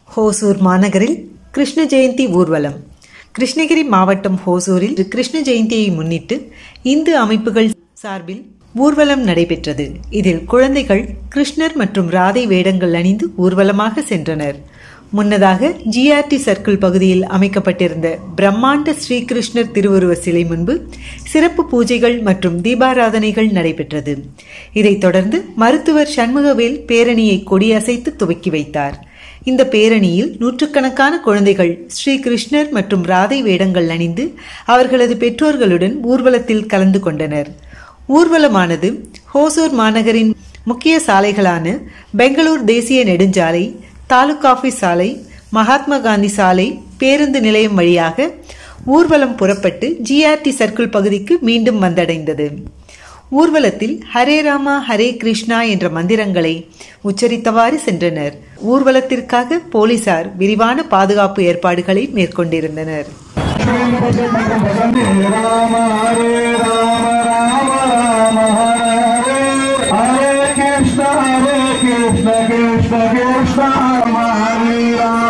ஹோசூர் மாநகரில் கிருஷ்ண ஜெயந்தி ஊர்வலம் கிருஷ்ணகிரி மாவட்டம் ஹோசூரில் கிருஷ்ண ஜெயந்தியை முன்னிட்டு இந்து அமைப்புகள் சார்பில் ஊர்வலம் நடைபெற்றது இதில் குழந்தைகள் கிருஷ்ணர் மற்றும் ராதை வேடங்கள் அணிந்து ஊர்வலமாக சென்றனர் முன்னதாக ஜிஆர்டி சர்க்கிள் பகுதியில் அமைக்கப்பட்டிருந்த பிரம்மாண்ட ஸ்ரீகிருஷ்ணர் திருவுருவ சிலை முன்பு சிறப்பு பூஜைகள் மற்றும் தீபாராதனைகள் நடைபெற்றது இதைத் தொடர்ந்து மருத்துவர் சண்முகவேல் பேரணியை கொடியசைத்து துவக்கி வைத்தார் இந்த பேரணியில் நூற்றுக்கணக்கான குழந்தைகள் ஸ்ரீ கிருஷ்ணர் மற்றும் ராதை வேடங்கள் அணிந்து அவர்களது பெற்றோர்களுடன் ஊர்வலத்தில் கலந்து கொண்டனர் ஊர்வலமானது ஹோசூர் மாநகரின் முக்கிய சாலைகளான பெங்களூர் தேசிய நெடுஞ்சாலை தாலுக் ஆபீஸ் சாலை மகாத்மா காந்தி சாலை பேருந்து நிலையம் வழியாக ஊர்வலம் புறப்பட்டு ஜிஆர்டி சர்க்கிள் பகுதிக்கு மீண்டும் வந்தடைந்தது ஊர்வலத்தில் ஹரே ராமா ஹரே கிருஷ்ணா என்ற மந்திரங்களை உச்சரித்தவாறு சென்றனர் ஊர்வலத்திற்காக போலீசார் விரிவான பாதுகாப்பு ஏற்பாடுகளை மேற்கொண்டிருந்தனர் ராம ஹரே ராம ராம ராம ஹரே ஹரே ஹரே கிருஷ்ண ஹரே கிருஷ்ண கிருஷ்ண கிருஷ்ண ராம ஹரே ராம